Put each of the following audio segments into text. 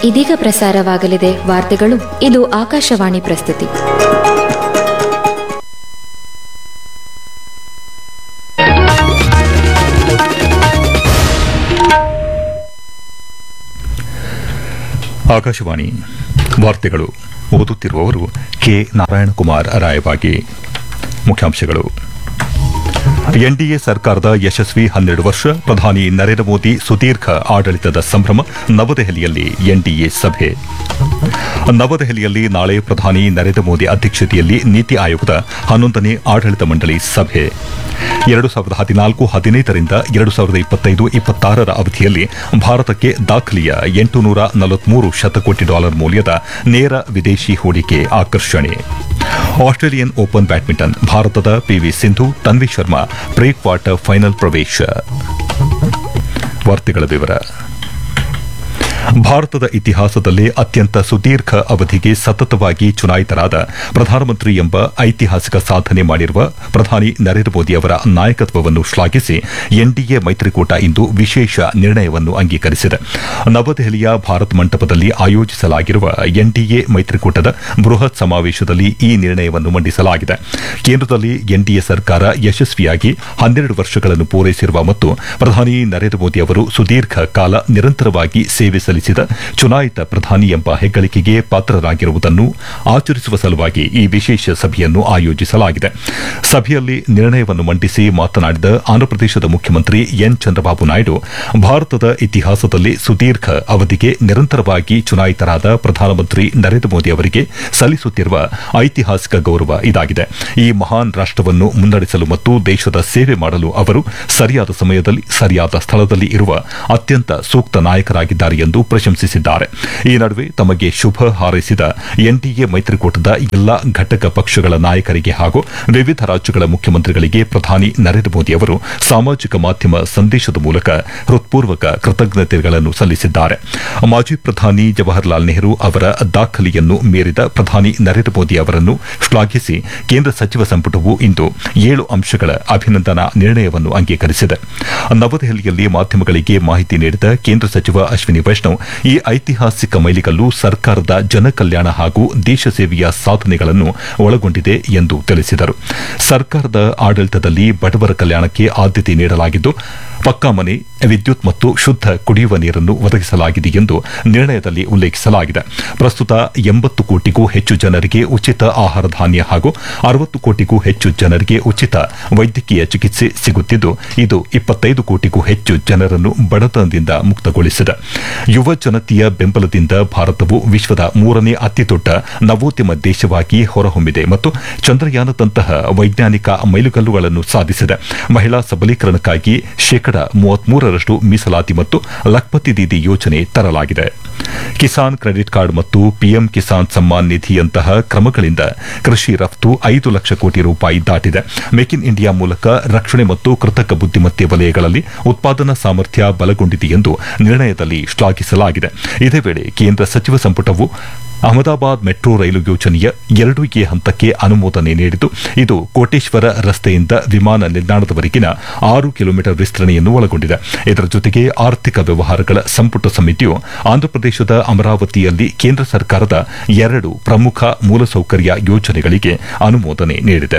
ಇದೀಗ ಪ್ರಸಾರವಾಗಲಿದೆ ವಾರ್ತೆಗಳು ಇದು ಆಕಾಶವಾಣಿ ಪ್ರಸ್ತುತಿ ಆಕಾಶವಾಣಿ ವಾರ್ತೆಗಳು ಓದುತ್ತಿರುವವರು ಕೆ ನಾರಾಯಣಕುಮಾರ್ ರಾಯಬಾಗಿ ಮುಖ್ಯಾಂಶಗಳು ಎನ್ಡಿಎ ಸರ್ಕಾರದ ಯಶಸ್ವಿ ಹನ್ನೆರಡು ವರ್ಷ ಪ್ರಧಾನಿ ನರೇಂದ್ರ ಮೋದಿ ಸುದೀರ್ಘ ಆಡಳಿತದ ಸಂಭ್ರಮ ನವದೆಹಲಿಯಲ್ಲಿ ಎನ್ಡಿಎ ಸಭೆ ನವದೆಹಲಿಯಲ್ಲಿ ನಾಳೆ ಪ್ರಧಾನಿ ನರೇಂದ್ರ ಮೋದಿ ಅಧ್ಯಕ್ಷತೆಯಲ್ಲಿ ನೀತಿ ಆಯೋಗದ ಹನ್ನೊಂದನೇ ಆಡಳಿತ ಮಂಡಳಿ ಸಭೆ ಎರಡು ಸಾವಿರದ ಹದಿನಾಲ್ಕು ಹದಿನೈದರಿಂದ ಎರಡು ಸಾವಿರದ ಇಪ್ಪತ್ತೈದು ಇಪ್ಪತ್ತಾರರ ಅವಧಿಯಲ್ಲಿ ಭಾರತಕ್ಕೆ ದಾಖಲೆಯ ಎಂಟುನೂರ ನಲವತ್ಮೂರು ಶತಕೋಟಿ ಡಾಲರ್ ಮೌಲ್ಯದ ನೇರ ವಿದೇಶಿ ಹೂಡಿಕೆ ಆಕರ್ಷಣೆ ಆಸ್ಟ್ರೇಲಿಯನ್ ಓಪನ್ ಬ್ಯಾಡ್ಮಿಂಟನ್ ಭಾರತದ PV Sindhu Tanvi Sharma pre quarter final ಪ್ರವೇಶ ವಾರ್ತೆಗಳ ವಿವರ ಭಾರತದ ಇತಿಹಾಸದಲ್ಲೇ ಅತ್ಯಂತ ಸುದೀರ್ಘ ಅವಧಿಗೆ ಸತತವಾಗಿ ಚುನಾಯಿತರಾದ ಪ್ರಧಾನಮಂತ್ರಿ ಎಂಬ ಐತಿಹಾಸಿಕ ಸಾಧನೆ ಮಾಡಿರುವ ಪ್ರಧಾನಿ ನರೇಂದ್ರ ಮೋದಿ ಅವರ ನಾಯಕತ್ವವನ್ನು ಶ್ಲಾಘಿಸಿ ಎನ್ಡಿಎ ಮೈತ್ರಿಕೂಟ ಇಂದು ವಿಶೇಷ ನಿರ್ಣಯವನ್ನು ಅಂಗೀಕರಿಸಿದೆ ನವದೆಹಲಿಯ ಭಾರತ್ ಮಂಟಪದಲ್ಲಿ ಆಯೋಜಿಸಲಾಗಿರುವ ಎನ್ಡಿಎ ಮೈತ್ರಿಕೂಟದ ಬೃಹತ್ ಸಮಾವೇಶದಲ್ಲಿ ಈ ನಿರ್ಣಯವನ್ನು ಮಂಡಿಸಲಾಗಿದೆ ಕೇಂದ್ರದಲ್ಲಿ ಎನ್ಡಿಎ ಸರ್ಕಾರ ಯಶಸ್ವಿಯಾಗಿ ಹನ್ನೆರಡು ವರ್ಷಗಳನ್ನು ಪೂರೈಸಿರುವ ಮತ್ತು ಪ್ರಧಾನಿ ನರೇಂದ್ರ ಮೋದಿ ಅವರು ಸುದೀರ್ಘ ಕಾಲ ನಿರಂತರವಾಗಿ ಸೇವೆ ಸಲ್ಲಿಸಿದ ಚುನಾಯಿತ ಪ್ರಧಾನಿ ಎಂಬ ಹೆಗ್ಗಳಿಕೆಗೆ ಪಾತ್ರರಾಗಿರುವುದನ್ನು ಆಚರಿಸುವ ಸಲುವಾಗಿ ಈ ವಿಶೇಷ ಸಭೆಯನ್ನು ಆಯೋಜಿಸಲಾಗಿದೆ ಸಭೆಯಲ್ಲಿ ನಿರ್ಣಯವನ್ನು ಮಂಡಿಸಿ ಮಾತನಾಡಿದ ಆಂಧ್ರಪ್ರದೇಶದ ಮುಖ್ಯಮಂತ್ರಿ ಎನ್ ಚಂದ್ರಬಾಬು ನಾಯ್ಡು ಭಾರತದ ಇತಿಹಾಸದಲ್ಲಿ ಸುದೀರ್ಘ ಅವಧಿಗೆ ನಿರಂತರವಾಗಿ ಚುನಾಯಿತರಾದ ಪ್ರಧಾನಮಂತ್ರಿ ನರೇಂದ್ರ ಮೋದಿ ಅವರಿಗೆ ಸಲ್ಲಿಸುತ್ತಿರುವ ಐತಿಹಾಸಿಕ ಗೌರವ ಇದಾಗಿದೆ ಈ ಮಹಾನ್ ರಾಷ್ಟವನ್ನು ಮುನ್ನಡೆಸಲು ಮತ್ತು ದೇಶದ ಸೇವೆ ಮಾಡಲು ಅವರು ಸರಿಯಾದ ಸಮಯದಲ್ಲಿ ಸರಿಯಾದ ಸ್ಥಳದಲ್ಲಿ ಇರುವ ಅತ್ಯಂತ ಸೂಕ್ತ ನಾಯಕರಾಗಿದ್ದಾರೆ ಎಂದು ಪ್ರಶಂಸಿಸಿದ್ದಾರೆ ಈ ನಡುವೆ ತಮಗೆ ಶುಭ ಹಾರೈಸಿದ ಎನ್ಡಿಎ ಮೈತ್ರಿಕೂಟದ ಎಲ್ಲಾ ಘಟಕ ಪಕ್ಷಗಳ ನಾಯಕರಿಗೆ ಹಾಗೂ ವಿವಿಧ ರಾಜ್ಯಗಳ ಮುಖ್ಯಮಂತ್ರಿಗಳಿಗೆ ಪ್ರಧಾನಿ ನರೇಂದ್ರ ಮೋದಿ ಅವರು ಸಾಮಾಜಿಕ ಮಾಧ್ಯಮ ಸಂದೇಶದ ಮೂಲಕ ಹೃತ್ಪೂರ್ವಕ ಕೃತಜ್ಞತೆಗಳನ್ನು ಸಲ್ಲಿಸಿದ್ದಾರೆ ಮಾಜಿ ಪ್ರಧಾನಿ ಜವಾಹರ್ಲಾಲ್ ನೆಹರು ಅವರ ದಾಖಲೆಯನ್ನು ಮೀರಿದ ಪ್ರಧಾನಿ ನರೇಂದ್ರ ಮೋದಿ ಅವರನ್ನು ಶ್ಲಾಘಿಸಿ ಕೇಂದ್ರ ಸಚಿವ ಸಂಪುಟವು ಇಂದು ಏಳು ಅಂಶಗಳ ಅಭಿನಂದನಾ ನಿರ್ಣಯವನ್ನು ಅಂಗೀಕರಿಸಿದೆ ನವದೆಹಲಿಯಲ್ಲಿ ಮಾಧ್ಯಮಗಳಿಗೆ ಮಾಹಿತಿ ನೀಡಿದ ಕೇಂದ್ರ ಸಚಿವ ಅಶ್ವಿನಿ ವೈಷ್ಣವ್ ಈ ಐತಿಹಾಸಿಕ ಮೈಲಿಗಲ್ಲು ಸರ್ಕಾರದ ಜನಕಲ್ಯಾಣ ಹಾಗೂ ದೇಶ ಸೇವೆಯ ಸಾಧನೆಗಳನ್ನು ಒಳಗೊಂಡಿದೆ ಎಂದು ತಿಳಿಸಿದರು ಸರ್ಕಾರದ ಆಡಳಿತದಲ್ಲಿ ಬಡವರ ಕಲ್ಯಾಣಕ್ಕೆ ಆದ್ಯತೆ ನೀಡಲಾಗಿದ್ದು ಪಕ್ಕಾ ಮನೆ ವಿದ್ಯುತ್ ಮತ್ತು ಶುದ್ದ ಕುಡಿಯುವ ನೀರನ್ನು ಒದಗಿಸಲಾಗಿದೆ ಎಂದು ನಿರ್ಣಯದಲ್ಲಿ ಉಲ್ಲೇಖಿಸಲಾಗಿದೆ ಪ್ರಸ್ತುತ ಎಂಬತ್ತು ಕೋಟಿಗೂ ಹೆಚ್ಚು ಜನರಿಗೆ ಉಚಿತ ಆಹಾರ ಧಾನ್ಯ ಹಾಗೂ ಅರವತ್ತು ಕೋಟಿಗೂ ಹೆಚ್ಚು ಜನರಿಗೆ ಉಚಿತ ವೈದ್ಯಕೀಯ ಚಿಕಿತ್ಸೆ ಸಿಗುತ್ತಿದ್ದು ಇದು ಇಪ್ಪತ್ತೈದು ಕೋಟಿಗೂ ಹೆಚ್ಚು ಜನರನ್ನು ಬಡತನದಿಂದ ಮುಕ್ತಗೊಳಿಸಿದೆ ಯುವ ಜನತೆಯ ಬೆಂಬಲದಿಂದ ಭಾರತವು ವಿಶ್ವದ ಮೂರನೇ ಅತಿದೊಡ್ಡ ನವೋದ್ಯಮ ದೇಶವಾಗಿ ಹೊರಹೊಮ್ಮಿದೆ ಮತ್ತು ಚಂದ್ರಯಾನದಂತಹ ವೈಜ್ಞಾನಿಕ ಮೈಲುಗಲ್ಲುಗಳನ್ನು ಸಾಧಿಸಿದೆ ಮಹಿಳಾ ಸಬಲೀಕರಣಕ್ಕಾಗಿ ಶೇಕಡ ಮೂವತ್ಮೂರರಷ್ಟು ಮೀಸಲಾತಿ ಮತ್ತು ಲಖ್ಪತಿ ದೀದಿ ಯೋಜನೆ ತರಲಾಗಿದೆ ಕಿಸಾನ್ ಕ್ರೆಡಿಟ್ ಕಾರ್ಡ್ ಮತ್ತು ಪಿಎಂ ಕಿಸಾನ್ ಸಮ್ಮಾನ್ ನಿಧಿಯಂತಹ ಕ್ರಮಗಳಿಂದ ಕೃಷಿ ರಫ್ತು ಐದು ಲಕ್ಷ ಕೋಟಿ ರೂಪಾಯಿ ದಾಟಿದೆ ಮೇಕ್ ಇನ್ ಇಂಡಿಯಾ ಮೂಲಕ ರಕ್ಷಣೆ ಮತ್ತು ಕೃತಕ ಬುದ್ದಿಮತ್ತೆ ವಲಯಗಳಲ್ಲಿ ಉತ್ಪಾದನಾ ಸಾಮರ್ಥ್ಯ ಬಲಗೊಂಡಿದೆ ಎಂದು ನಿರ್ಣಯದಲ್ಲಿ ಶ್ಲಾಘಿಸಲಾಗಿದೆ ಇದೇ ವೇಳೆ ಕೇಂದ್ರ ಸಚಿವ ಸಂಪುಟವು ಅಹಮದಾಬಾದ್ ಮೆಟ್ರೋ ರೈಲು ಯೋಜನೆಯ ಎರಡು ಎ ಹಂತಕ್ಕೆ ಅನುಮೋದನೆ ನೀಡಿದ್ದು ಇದು ಕೋಟೇಶ್ವರ ರಸ್ತೆಯಿಂದ ವಿಮಾನ ನಿಲ್ದಾಣದವರೆಗಿನ ಆರು ಕಿಲೋಮೀಟರ್ ವಿಸ್ತರಣೆಯನ್ನು ಒಳಗೊಂಡಿದೆ ಇದರ ಜೊತೆಗೆ ಆರ್ಥಿಕ ವ್ಯವಹಾರಗಳ ಸಂಪುಟ ಸಮಿತಿಯು ಆಂಧ್ರಪ್ರದೇಶದ ಅಮರಾವತಿಯಲ್ಲಿ ಕೇಂದ್ರ ಸರ್ಕಾರದ ಎರಡು ಪ್ರಮುಖ ಮೂಲಸೌಕರ್ಯ ಯೋಜನೆಗಳಿಗೆ ಅನುಮೋದನೆ ನೀಡಿದೆ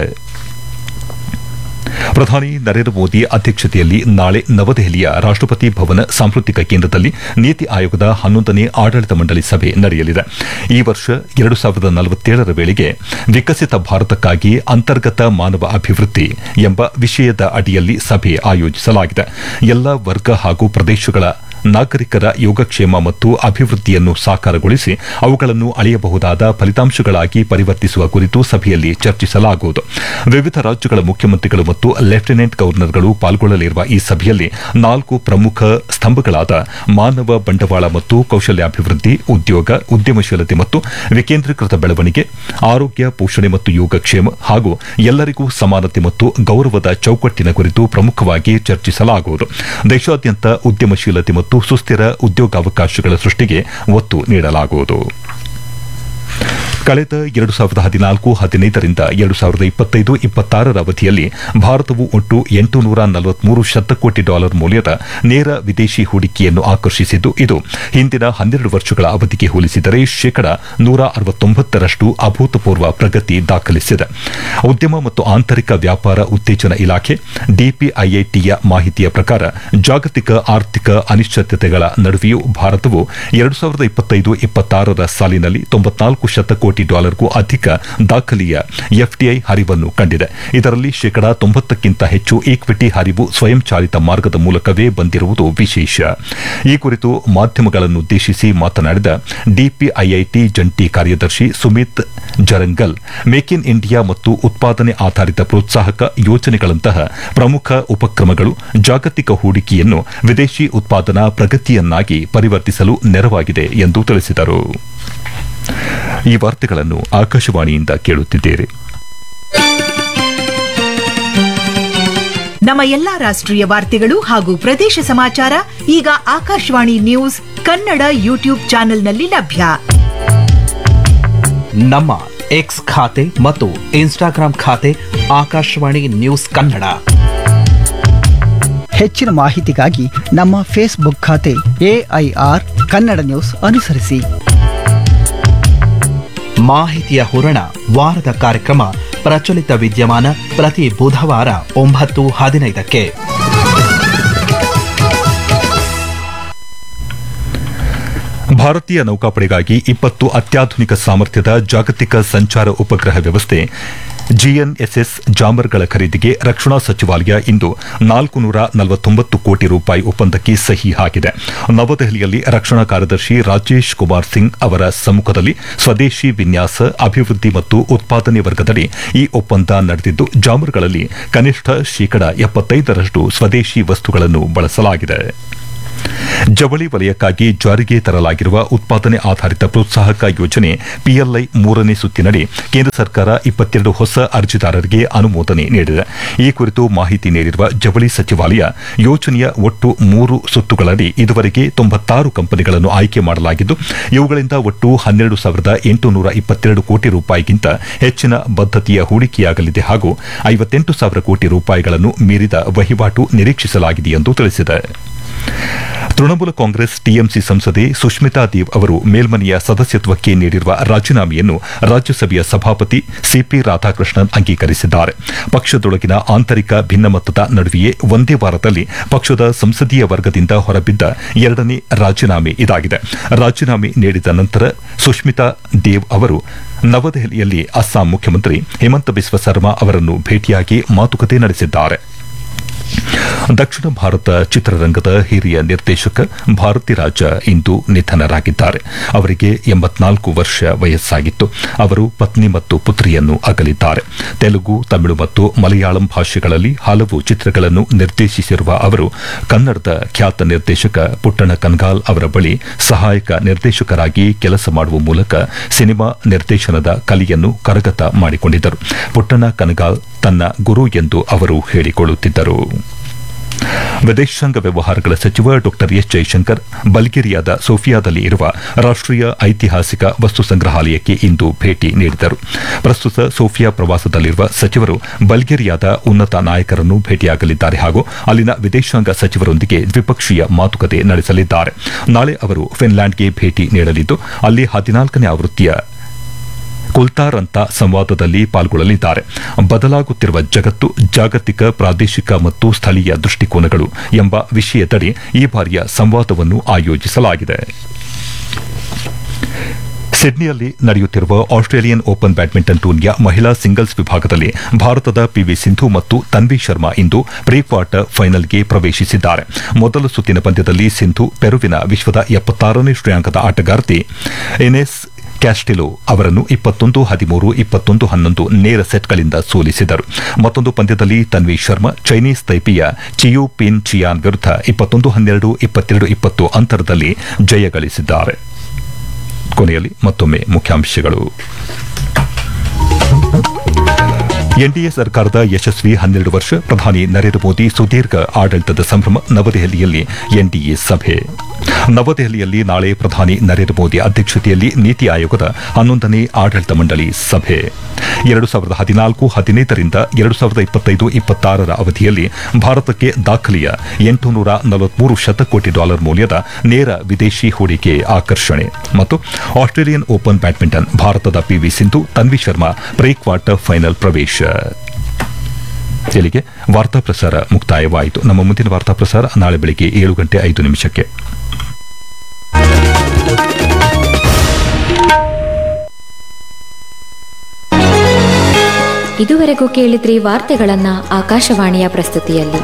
ಪ್ರಧಾನಿ ನರೇಂದ್ರ ಮೋದಿ ಅಧ್ಯಕ್ಷತೆಯಲ್ಲಿ ನಾಳೆ ನವದೆಹಲಿಯ ರಾಷ್ಟಪತಿ ಭವನ ಸಾಂಸ್ಕೃತಿಕ ಕೇಂದ್ರದಲ್ಲಿ ನೀತಿ ಆಯೋಗದ ಹನ್ನೊಂದನೇ ಆಡಳಿತ ಮಂಡಳಿ ಸಭೆ ನಡೆಯಲಿದೆ ಈ ವರ್ಷ ಎರಡು ಸಾವಿರದ ನಲವತ್ತೇಳರ ವೇಳೆಗೆ ವಿಕಸಿತ ಭಾರತಕ್ಕಾಗಿ ಅಂತರ್ಗತ ಮಾನವ ಅಭಿವೃದ್ಧಿ ಎಂಬ ವಿಷಯದ ಅಡಿಯಲ್ಲಿ ಸಭೆ ಆಯೋಜಿಸಲಾಗಿದೆ ಎಲ್ಲ ವರ್ಗ ಹಾಗೂ ಪ್ರದೇಶಗಳ ನಾಗರಿಕರ ಯೋಗಕ್ಷೇಮ ಮತ್ತು ಅಭಿವೃದ್ಧಿಯನ್ನು ಸಾಕಾರಗೊಳಿಸಿ ಅವುಗಳನ್ನು ಅಳೆಯಬಹುದಾದ ಫಲಿತಾಂಶಗಳಾಗಿ ಪರಿವರ್ತಿಸುವ ಕುರಿತು ಸಭೆಯಲ್ಲಿ ಚರ್ಚಿಸಲಾಗುವುದು ವಿವಿಧ ರಾಜ್ಯಗಳ ಮುಖ್ಯಮಂತ್ರಿಗಳು ಮತ್ತು ಲೆಫ್ಟಿನೆಂಟ್ ಗವರ್ನರ್ಗಳು ಪಾಲ್ಗೊಳ್ಳಲಿರುವ ಈ ಸಭೆಯಲ್ಲಿ ನಾಲ್ಕು ಪ್ರಮುಖ ಸ್ತಂಭಗಳಾದ ಮಾನವ ಬಂಡವಾಳ ಮತ್ತು ಕೌಶಲ್ಯಾಭಿವೃದ್ಧಿ ಉದ್ಯೋಗ ಉದ್ಯಮಶೀಲತೆ ಮತ್ತು ವಿಕೇಂದ್ರೀಕೃತ ಬೆಳವಣಿಗೆ ಆರೋಗ್ಯ ಪೋಷಣೆ ಮತ್ತು ಯೋಗಕ್ಷೇಮ ಹಾಗೂ ಎಲ್ಲರಿಗೂ ಸಮಾನತೆ ಮತ್ತು ಗೌರವದ ಚೌಕಟ್ಟಿನ ಕುರಿತು ಪ್ರಮುಖವಾಗಿ ಚರ್ಚಿಸಲಾಗುವುದು ದೇಶಾದ್ಯಂತ ಉದ್ಯಮಶೀಲತೆ ಮತ್ತು ಸುಸ್ಥಿರ ಉದ್ಯೋಗಾವಕಾಶಗಳ ಸೃಷ್ಟಿಗೆ ಒತ್ತು ನೀಡಲಾಗುವುದು ಕಳೆದ ಎರಡು ಸಾವಿರದ ಹದಿನಾಲ್ಕು ಹದಿನೈದರಿಂದ ಎರಡು ಸಾವಿರದ ಇಪ್ಪತ್ತೈದು ಇಪ್ಪತ್ತಾರರ ಅವಧಿಯಲ್ಲಿ ಭಾರತವು ಒಟ್ಟು ಎಂಟು ನೂರ ನಲವತ್ಮೂರು ಶತಕೋಟಿ ಡಾಲರ್ ಮೌಲ್ಯದ ನೇರ ವಿದೇಶಿ ಹೂಡಿಕೆಯನ್ನು ಆಕರ್ಷಿಸಿದ್ದು ಇದು ಹಿಂದಿನ ಹನ್ನೆರಡು ವರ್ಷಗಳ ಅವಧಿಗೆ ಹೋಲಿಸಿದರೆ ಶೇಕಡ ನೂರ ಅರವತ್ತೊಂಬತ್ತರಷ್ಟು ಅಭೂತಪೂರ್ವ ಪ್ರಗತಿ ದಾಖಲಿಸಿದೆ ಉದ್ಯಮ ಮತ್ತು ಆಂತರಿಕ ವ್ಯಾಪಾರ ಉತ್ತೇಜನ ಇಲಾಖೆ ಡಿಪಿಐಐಟಿಯ ಮಾಹಿತಿಯ ಪ್ರಕಾರ ಜಾಗತಿಕ ಆರ್ಥಿಕ ಅನಿಶ್ಚಿತತೆಗಳ ನಡುವೆಯೂ ಭಾರತವು ಎರಡು ಸಾವಿರದ ಇಪ್ಪತ್ತೈದು ಇಪ್ಪತ್ತಾರರ ಸಾಲಿನಲ್ಲಿ ತೊಂಬತ್ನಾಲ್ಕು ಶತಕೋಟಿ ಡಾಲರ್ಗೂ ಅಧಿಕ ದಾಖಲೆಯ ಎಫ್ಡಿಐ ಹರಿವನ್ನು ಕಂಡಿದೆ ಇದರಲ್ಲಿ ಶೇಕಡಾ ತೊಂಬತ್ತಕ್ಕಿಂತ ಹೆಚ್ಚು ಈಕ್ವಿಟಿ ಹರಿವು ಸ್ವಯಂಚಾಲಿತ ಮಾರ್ಗದ ಮೂಲಕವೇ ಬಂದಿರುವುದು ವಿಶೇಷ ಈ ಕುರಿತು ಮಾಧ್ಯಮಗಳನ್ನುದ್ದೇಶಿಸಿ ಮಾತನಾಡಿದ ಡಿಪಿಐಐಟಿ ಜಂಟಿ ಕಾರ್ಯದರ್ಶಿ Sumit Jarangal make in India ಮತ್ತು ಉತ್ಪಾದನೆ ಆಧಾರಿತ ಪ್ರೋತ್ಸಾಹಕ ಯೋಜನೆಗಳಂತಹ ಪ್ರಮುಖ ಉಪಕ್ರಮಗಳು ಜಾಗತಿಕ ಹೂಡಿಕೆಯನ್ನು ವಿದೇಶಿ ಉತ್ಪಾದನಾ ಪ್ರಗತಿಯನ್ನಾಗಿ ಪರಿವರ್ತಿಸಲು ನೆರವಾಗಿದೆ ಎಂದು ತಿಳಿಸಿದರು ಈ ವಾರ್ತೆಗಳನ್ನು ಆಕಾಶವಾಣಿಯಿಂದ ಕೇಳುತ್ತಿದ್ದೀರಿ ನಮ್ಮ ಎಲ್ಲಾ ರಾಷ್ಟ್ರೀಯ ವಾರ್ತೆಗಳು ಹಾಗೂ ಪ್ರದೇಶ ಸಮಾಚಾರ ಈಗ ಆಕಾಶವಾಣಿ ನ್ಯೂಸ್ ಕನ್ನಡ ಯೂಟ್ಯೂಬ್ ಚಾನೆಲ್ನಲ್ಲಿ ಲಭ್ಯ ನಮ್ಮ ಎಕ್ಸ್ ಖಾತೆ ಮತ್ತು ಇನ್ಸ್ಟಾಗ್ರಾಂ ಖಾತೆ ಆಕಾಶವಾಣಿ ನ್ಯೂಸ್ ಕನ್ನಡ ಹೆಚ್ಚಿನ ಮಾಹಿತಿಗಾಗಿ ನಮ್ಮ ಫೇಸ್ಬುಕ್ ಖಾತೆ ಎಐಆರ್ ಕನ್ನಡ ನ್ಯೂಸ್ ಅನುಸರಿಸಿ ಮಾಹಿತಿಯ ಹೂರಣ ವಾರದ ಕಾರ್ಯಕ್ರಮ ಪ್ರಚಲಿತ ವಿದ್ಯಮಾನ ಪ್ರತಿ ಬುಧವಾರ ಒಂಬತ್ತು ಹದಿನೈದಕ್ಕೆ ಭಾರತೀಯ ನೌಕಾಪಡೆಗಾಗಿ ಇಪ್ಪತ್ತು ಅತ್ಯಾಧುನಿಕ ಸಾಮರ್ಥ್ಯದ ಜಾಗತಿಕ ಸಂಚಾರ ಉಪಗ್ರಹ ವ್ಯವಸ್ಥೆ ಜಿಎನ್ಎಸ್ಎಸ್ ಜಾಮರ್ಗಳ ಖರೀದಿಗೆ ರಕ್ಷಣಾ ಸಚಿವಾಲಯ ಇಂದು ನಾಲ್ಕು ನೂರ ನಲವತ್ತೊಂಬತ್ತು ಕೋಟಿ ರೂಪಾಯಿ ಒಪ್ಪಂದಕ್ಕೆ ಸಹಿ ಹಾಕಿದೆ ನವದೆಹಲಿಯಲ್ಲಿ ರಕ್ಷಣಾ ಕಾರ್ಯದರ್ಶಿ ರಾಜೇಶ್ ಕುಮಾರ್ ಸಿಂಗ್ ಅವರ ಸಮ್ಮುಖದಲ್ಲಿ ಸ್ವದೇಶಿ ವಿನ್ಯಾಸ ಅಭಿವೃದ್ಧಿ ಮತ್ತು ಉತ್ಪಾದನೆ ವರ್ಗದಡಿ ಈ ಒಪ್ಪಂದ ನಡೆದಿದ್ದು ಜಾಮರ್ಗಳಲ್ಲಿ ಕನಿಷ್ಠ ಶೇಕಡ ಎಪ್ಪತ್ತೈದರಷ್ಟು ಸ್ವದೇಶಿ ವಸ್ತುಗಳನ್ನು ಬಳಸಲಾಗಿದೆ ಜವಳಿ ವಲಯಕ್ಕಾಗಿ ಜಾರಿಗೆ ತರಲಾಗಿರುವ ಉತ್ಪಾದನೆ ಆಧಾರಿತ ಪ್ರೋತ್ಸಾಹಕ ಯೋಜನೆ ಪಿಎಲ್ಐ ಮೂರನೇ ಸುತ್ತಿನಡಿ ಕೇಂದ್ರ ಸರ್ಕಾರ ಇಪ್ಪತ್ತೆರಡು ಹೊಸ ಅರ್ಜಿದಾರರಿಗೆ ಅನುಮೋದನೆ ನೀಡಿದೆ ಈ ಕುರಿತು ಮಾಹಿತಿ ನೀಡಿರುವ ಜವಳಿ ಸಚಿವಾಲಯ ಯೋಜನೆಯ ಒಟ್ಟು ಮೂರು ಸುತ್ತುಗಳಡಿ ಇದುವರೆಗೆ ತೊಂಬತ್ತಾರು ಕಂಪನಿಗಳನ್ನು ಆಯ್ಕೆ ಮಾಡಲಾಗಿದ್ದು ಇವುಗಳಿಂದ ಒಟ್ಟು ಹನ್ನೆರಡು ಸಾವಿರದ ಎಂಟುನೂರ ಇಪ್ಪತ್ತೆರಡು ಕೋಟಿ ರೂಪಾಯಿಗಿಂತ ಹೆಚ್ಚಿನ ಬದ್ದತೆಯ ಹೂಡಿಕೆಯಾಗಲಿದೆ ಹಾಗೂ ಐವತ್ತೆಂಟು ಸಾವಿರ ಕೋಟಿ ರೂಪಾಯಿಗಳನ್ನು ಮೀರಿದ ವಹಿವಾಟು ನಿರೀಕ್ಷಿಸಲಾಗಿದೆ ಎಂದು ತಿಳಿಸಿದೆ ತೃಣಮೂಲ ಕಾಂಗ್ರೆಸ್ ಟಿಎಂಸಿ ಸಂಸದೆ ಸುಷ್ಮಿತಾ ದೇವ್ ಅವರು ಮೇಲ್ಮನೆಯ ಸದಸ್ಯತ್ವಕ್ಕೆ ನೀಡಿರುವ ರಾಜೀನಾಮೆಯನ್ನು ರಾಜ್ಯಸಭೆಯ ಸಭಾಪತಿ ಸಿಪಿ ರಾಧಾಕೃಷ್ಣನ್ ಅಂಗೀಕರಿಸಿದ್ದಾರೆ ಪಕ್ಷದೊಳಗಿನ ಆಂತರಿಕ ಭಿನ್ನಮತದ ನಡುವೆಯೇ ಒಂದೇ ವಾರದಲ್ಲಿ ಪಕ್ಷದ ಸಂಸದೀಯ ವರ್ಗದಿಂದ ಹೊರಬಿದ್ದ ಎರಡನೇ ರಾಜೀನಾಮೆ ಇದಾಗಿದೆ ರಾಜೀನಾಮೆ ನೀಡಿದ ನಂತರ ಸುಷ್ಮಿತಾ ದೇವ್ ಅವರು ನವದೆಹಲಿಯಲ್ಲಿ ಅಸ್ಸಾಂ ಮುಖ್ಯಮಂತ್ರಿ ಹಿಮಂತ ಬಿಸ್ವ ಸರ್ಮಾ ಅವರನ್ನು ಭೇಟಿಯಾಗಿ ಮಾತುಕತೆ ನಡೆಸಿದ್ದಾರೆ ದಕ್ಷಿಣ ಭಾರತ ಚಿತ್ರರಂಗದ ಹಿರಿಯ ನಿರ್ದೇಶಕ ಭಾರತಿ ರಾಜ ಇಂದು ನಿಧನರಾಗಿದ್ದಾರೆ ಅವರಿಗೆ ಎಂಬತ್ನಾಲ್ಕು ವರ್ಷ ವಯಸ್ಸಾಗಿತ್ತು ಅವರು ಪತ್ನಿ ಮತ್ತು ಪುತ್ರಿಯನ್ನು ಅಗಲಿದ್ದಾರೆ ತೆಲುಗು ತಮಿಳು ಮತ್ತು ಮಲಯಾಳಂ ಭಾಷೆಗಳಲ್ಲಿ ಹಲವು ಚಿತ್ರಗಳನ್ನು ನಿರ್ದೇಶಿಸಿರುವ ಅವರು ಕನ್ನಡದ ಖ್ಯಾತ ನಿರ್ದೇಶಕ ಪುಟ್ಟಣ ಕನ್ಗಾಲ್ ಅವರ ಬಳಿ ಸಹಾಯಕ ನಿರ್ದೇಶಕರಾಗಿ ಕೆಲಸ ಮಾಡುವ ಮೂಲಕ ಸಿನಿಮಾ ನಿರ್ದೇಶನದ ಕಲೆಯನ್ನು ಕರಗತ ಮಾಡಿಕೊಂಡಿದ್ದರು ಪುಟ್ಟಣ ಕನಗಾಲ್ ತನ್ನ ಗುರು ಎಂದು ಅವರು ಹೇಳಿಕೊಳ್ಳುತ್ತಿದ್ದರು ವಿದೇಶಾಂಗ ವ್ಯವಹಾರಗಳ ಸಚಿವ ಡಾ ಎಸ್ ಜೈಶಂಕರ್ ಬಲ್ಗೇರಿಯಾದ ಸೋಫಿಯಾದಲ್ಲಿ ಇರುವ ರಾಷ್ಟೀಯ ಐತಿಹಾಸಿಕ ವಸ್ತು ಸಂಗ್ರಹಾಲಯಕ್ಕೆ ಇಂದು ಭೇಟಿ ನೀಡಿದರು ಪ್ರಸ್ತುತ ಸೋಫಿಯಾ ಪ್ರವಾಸದಲ್ಲಿರುವ ಸಚಿವರು ಬಲ್ಗೇರಿಯಾದ ಉನ್ನತ ನಾಯಕರನ್ನು ಭೇಟಿಯಾಗಲಿದ್ದಾರೆ ಹಾಗೂ ಅಲ್ಲಿನ ವಿದೇಶಾಂಗ ಸಚಿವರೊಂದಿಗೆ ದ್ವಿಪಕ್ಷೀಯ ಮಾತುಕತೆ ನಡೆಸಲಿದ್ದಾರೆ ನಾಳೆ ಅವರು ಫಿನ್ಲ್ಯಾಂಡ್ಗೆ ಭೇಟಿ ನೀಡಲಿದ್ದು ಅಲ್ಲಿ ಹದಿನಾಲ್ಕನೇ ಆವೃತ್ತಿಯ ಕುಲ್ತಾರಂತ ಸಂವಾದದಲ್ಲಿ ಪಾಲ್ಗೊಳ್ಳಲಿದ್ದಾರೆ ಬದಲಾಗುತ್ತಿರುವ ಜಗತ್ತು ಜಾಗತಿಕ ಪ್ರಾದೇಶಿಕ ಮತ್ತು ಸ್ಥಳೀಯ ದೃಷ್ಟಿಕೋನಗಳು ಎಂಬ ವಿಷಯದಡಿ ಈ ಬಾರಿಯ ಸಂವಾದವನ್ನು ಆಯೋಜಿಸಲಾಗಿದೆ ಸಿಡ್ನಿಯಲ್ಲಿ ನಡೆಯುತ್ತಿರುವ ಆಸ್ಟ್ರೇಲಿಯನ್ ಓಪನ್ ಬ್ಯಾಡ್ಮಿಂಟನ್ ಟೂರ್ನಿಯ ಮಹಿಳಾ ಸಿಂಗಲ್ಸ್ ವಿಭಾಗದಲ್ಲಿ ಭಾರತದ ಪಿವಿ ಸಿಂಧು ಮತ್ತು ತನ್ವಿ ಶರ್ಮಾ ಇಂದು ಪ್ರೀ ಕ್ವಾರ್ಟರ್ ಫೈನಲ್ಗೆ ಪ್ರವೇಶಿಸಿದ್ದಾರೆ ಮೊದಲ ಸುತ್ತಿನ ಪಂದ್ಯದಲ್ಲಿ ಸಿಂಧು ಪೆರುವಿನ ವಿಶ್ವದ ಎಪ್ಪತ್ತಾರನೇ ಶ್ರೇಯಾಂಕದ ಆಟಗಾರ್ತಿ ಇನೆಸ್ ಕ್ಯಾಸ್ಟಿಲೋ ಅವರನ್ನು ಇಪ್ಪತ್ತೊಂದು ಹದಿಮೂರು ಇಪ್ಪತ್ತೊಂದು ಹನ್ನೊಂದು ನೇರ ಸೆಟ್ಗಳಿಂದ ಸೋಲಿಸಿದರು ಮತ್ತೊಂದು ಪಂದ್ಯದಲ್ಲಿ ತನ್ವಿ ಶರ್ಮಾ ಚೈನೀಸ್ ತೈಪಿಯ ಚಿಯು ಪಿನ್ ಚಿಯಾನ್ ವಿರುದ್ಧ ಇಪ್ಪತ್ತೊಂದು ಹನ್ನೆರಡು ಇಪ್ಪತ್ತೆರಡು ಇಪ್ಪತ್ತು ಅಂತರದಲ್ಲಿ ಜಯ ಗಳಿಸಿದ್ದಾರೆ ಕೊನೆಯಲ್ಲಿ ಮತ್ತೊಮ್ಮೆ ಮುಖ್ಯಾಂಶಗಳು ಎನ್ಡಿಎ ಸರ್ಕಾರದ ಯಶಸ್ವಿ ಹನ್ನೆರಡು ವರ್ಷ ಪ್ರಧಾನಿ ನರೇಂದ್ರ ಮೋದಿ ಸುದೀರ್ಘ ಆಡಳಿತದ ಸಂಭ್ರಮ ನವದೆಹಲಿಯಲ್ಲಿ ಎನ್ಡಿಎ ಸಭೆ ನವದೆಹಲಿಯಲ್ಲಿ ನಾಳೆ ಪ್ರಧಾನಿ ನರೇಂದ್ರ ಮೋದಿ ಅಧ್ಯಕ್ಷತೆಯಲ್ಲಿ ನೀತಿ ಆಯೋಗದ ಹನ್ನೊಂದನೇ ಆಡಳಿತ ಮಂಡಳಿ ಸಭೆ ಎರಡು ಸಾವಿರದ ಹದಿನಾಲ್ಕು ಹದಿನೈದರಿಂದ ಎರಡು ಸಾವಿರದ ಇಪ್ಪತ್ತೈದು ಇಪ್ಪತ್ತಾರರ ಅವಧಿಯಲ್ಲಿ ಭಾರತಕ್ಕೆ ದಾಖಲೆಯ ಎಂಟುನೂರ ನಲವತ್ಮೂರು ಶತಕೋಟಿ ಡಾಲರ್ ಮೌಲ್ಯದ ನೇರ ವಿದೇಶಿ ಹೂಡಿಕೆ ಆಕರ್ಷಣೆ ಮತ್ತು ಆಸ್ಟ್ರೇಲಿಯನ್ ಓಪನ್ ಬ್ಯಾಡ್ಮಿಂಟನ್ ಭಾರತದ PV Sindhu Tanvi Sharma pre quarter final ಪ್ರವೇಶ ಇಲ್ಲಿಗೆ ವಾರ್ತಾ ಪ್ರಸಾರ ಮುಕ್ತಾಯವಾಯಿತು ನಮ್ಮ ಮುಂದಿನ ವಾರ್ತಾ ಪ್ರಸಾರ ನಾಳೆ ಬೆಳಿಗ್ಗೆ ಏಳು ಗಂಟೆ ಐದು ನಿಮಿಷಕ್ಕೆ ಇದುವರೆಗೂ ಕೇಳಿದ್ರಿ ವಾರ್ತೆಗಳನ್ನ ಆಕಾಶವಾಣಿಯ ಪ್ರಸ್ತುತಿಯಲ್ಲಿ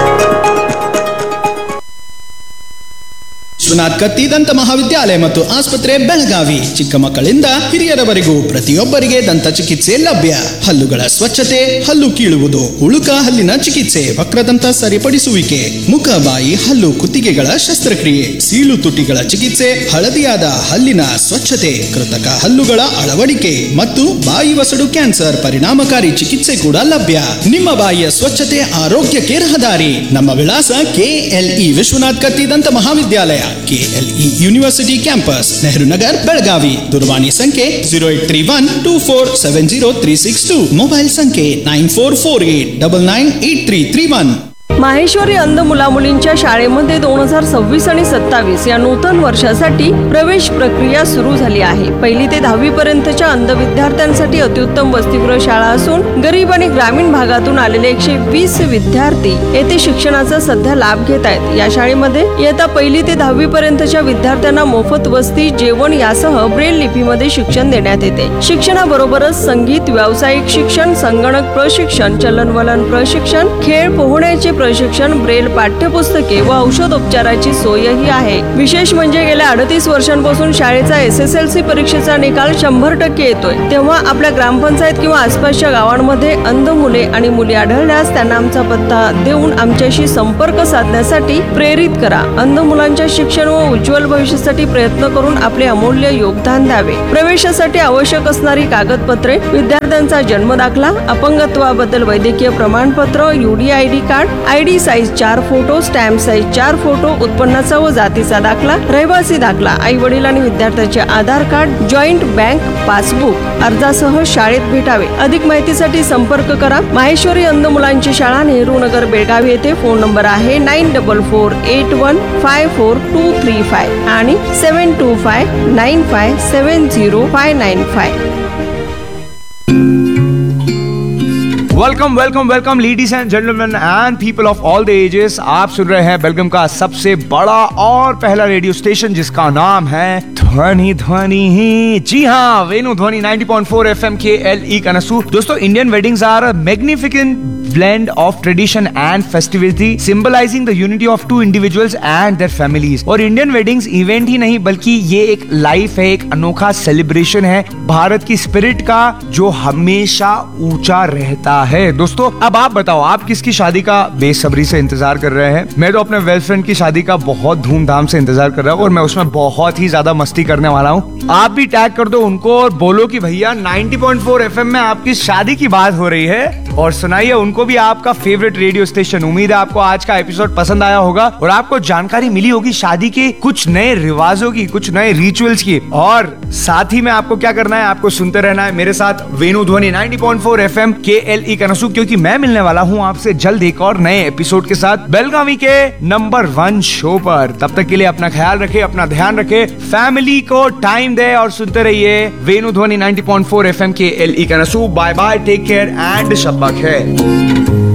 ವಿಶ್ವನಾಥ್ ಕತ್ತಿ ದಂತ ಮಹಾವಿದ್ಯಾಲಯ ಮತ್ತು ಆಸ್ಪತ್ರೆ ಬೆಳಗಾವಿ ಚಿಕ್ಕ ಮಕ್ಕಳಿಂದ ಹಿರಿಯರವರೆಗೂ ಪ್ರತಿಯೊಬ್ಬರಿಗೆ ದಂತ ಚಿಕಿತ್ಸೆ ಲಭ್ಯ ಹಲ್ಲುಗಳ ಸ್ವಚ್ಛತೆ ಹಲ್ಲು ಕೀಳುವುದು ಉಳುಕ ಹಲ್ಲಿನ ಚಿಕಿತ್ಸೆ ವಕ್ರದಂತ ಸರಿಪಡಿಸುವಿಕೆ ಮುಖ ಬಾಯಿ ಹಲ್ಲು ಕುತ್ತಿಗೆಗಳ ಶಸ್ತ್ರಕ್ರಿಯೆ ಸೀಳು ತುಟಿಗಳ ಚಿಕಿತ್ಸೆ ಹಳದಿಯಾದ ಹಲ್ಲಿನ ಸ್ವಚ್ಛತೆ ಕೃತಕ ಹಲ್ಲುಗಳ ಅಳವಡಿಕೆ ಮತ್ತು ಬಾಯಿ ವಸಡು ಕ್ಯಾನ್ಸರ್ ಪರಿಣಾಮಕಾರಿ ಚಿಕಿತ್ಸೆ ಕೂಡ ಲಭ್ಯ ನಿಮ್ಮ ಬಾಯಿಯ ಸ್ವಚ್ಛತೆ ಆರೋಗ್ಯಕ್ಕೆ ರಹದಾರಿ ನಮ್ಮ ವಿಳಾಸ ಕೆಎಲ್ಇ ವಿಶ್ವನಾಥ್ ಕತ್ತಿ ದಂತ ಮಹಾವಿದ್ಯಾಲಯ KLE university campus Nehru Nagar Belagavi ದೂರವಾಣಿ ಸಂಖ್ಯೆ zero eight three one two four seven zero three six two mobile ಸಂಖ್ಯೆ nine four four eight double nine eight three three one Maheshwari अंध मुलामुलींच्या शाळेमध्ये दोन हजार सव्वीस आणि सत्तावीस या नूतन वर्षासाठी प्रवेश प्रक्रिया सुरू झाली आहे पहिली ते दहावी पर्यंतच्या अंध विद्यार्थ्यांसाठी अत्युत्तम वसतिगृह शाळा असून गरीब आणि ग्रामीण भागातून आलेले एकशे वीस विद्यार्थी येथे शिक्षणाचा सध्या लाभ घेत आहेत या शाळेमध्ये इयत्ता पहिली ते दहावी पर्यंतच्या विद्यार्थ्यांना मोफत वस्ती जेवण यासह ब्रेल लिपीमध्ये शिक्षण देण्यात येते शिक्षणाबरोबरच संगीत व्यावसायिक शिक्षण संगणक प्रशिक्षण चलनवलन प्रशिक्षण खेळ पोहण्याचे प्रशिक्षण ब्रेल पाठ्यपुस्तके व औषधोपचाराची सोयही आहे विशेष म्हणजे गेल्या अडतीस वर्षांपासून शाळेचा एस एस एल सी परीक्षेचा निकाल शंभर टक्के येतोय तेव्हा आपल्या ग्रामपंचायत किंवा आसपासच्या गावांमध्ये अंध मुले आणि मुली आढळल्यास त्यांना आमचा पत्ता देऊन आमच्याशी संपर्क साधण्यासाठी प्रेरित करा अंध मुलांच्या शिक्षण व उज्ज्वल भविष्यासाठी प्रयत्न करून आपले अमूल्य योगदान द्यावे प्रवेशासाठी आवश्यक असणारी कागदपत्रे विद्यार्थ्यांचा जन्म दाखला अपंगत्वाबद्दल वैद्यकीय प्रमाणपत्र UD I D card I D size चार फोटो स्टॅम्प साईज चार फोटो उत्पन्नाचा व जातीचा दाखला रहिवासी दाखला आई वडील आणि विद्यार्थ्याचे Aadhaar card joint bank passbook अर्जासह शाळेत भेटावे अधिक माहितीसाठी संपर्क करा माहेश्वरी अंध मुलांची शाळा नेहरू नगर बेळगाव येथे फोन नंबर आहे nine double four eight one five four two three five आणि seven two five nine five seven zero five nine five welcome welcome welcome ladies and gentlemen and people of all the ages आप सुन रहे हैं बेलगम का सबसे बड़ा और पहला रेडियो स्टेशन जिसका नाम है ध्वनि ध्वनि ही जी हाँ वेनु ध्वनि 90.4 FM K L E Kanasu दोस्तों Indian weddings are a magnificent blend of tradition and festivity symbolizing the unity of two individuals and their families और इंडियन वेडिंग्स इवेंट ही नहीं बल्कि ये एक लाइफ है एक अनोखा सेलिब्रेशन है भारत की स्पिरिट का जो हमेशा ऊंचा रहता है दोस्तों अब आप बताओ आप किसकी शादी का बेसब्री से इंतजार कर रहे हैं मैं तो अपने वेल फ्रेंड की शादी का बहुत धूमधाम से इंतजार कर रहा हूँ और मैं उसमें बहुत ही ज्यादा मस्ती करने वाला हूँ आप भी टैग कर दो उनको और बोलो कि भैया 90.4 एफएम में आपकी शादी की बात हो रही है और सुनाइए उनको भी आपका फेवरेट रेडियो स्टेशन उम्मीद है आपको आज का एपिसोड पसंद आया होगा और आपको जानकारी मिली होगी शादी के कुछ नए रिवाजों की कुछ नए रिचुअल्स की और साथ ही में आपको क्या करना है आपको सुनते रहना है मेरे साथ वेनु ध्वनि 90.4 एफएम के एल ई कनसू क्योंकि मैं मिलने वाला हूँ आपसे जल्द एक और नए एपिसोड के साथ बेलगावी के नंबर वन शो पर तब तक के लिए अपना ख्याल रखे अपना ध्यान रखे फैमिली को टाइम दे और सुनते रहिए वेनु ध्वनि 90.4 FM K L E Kanasu bye bye take care and शब्बा खैर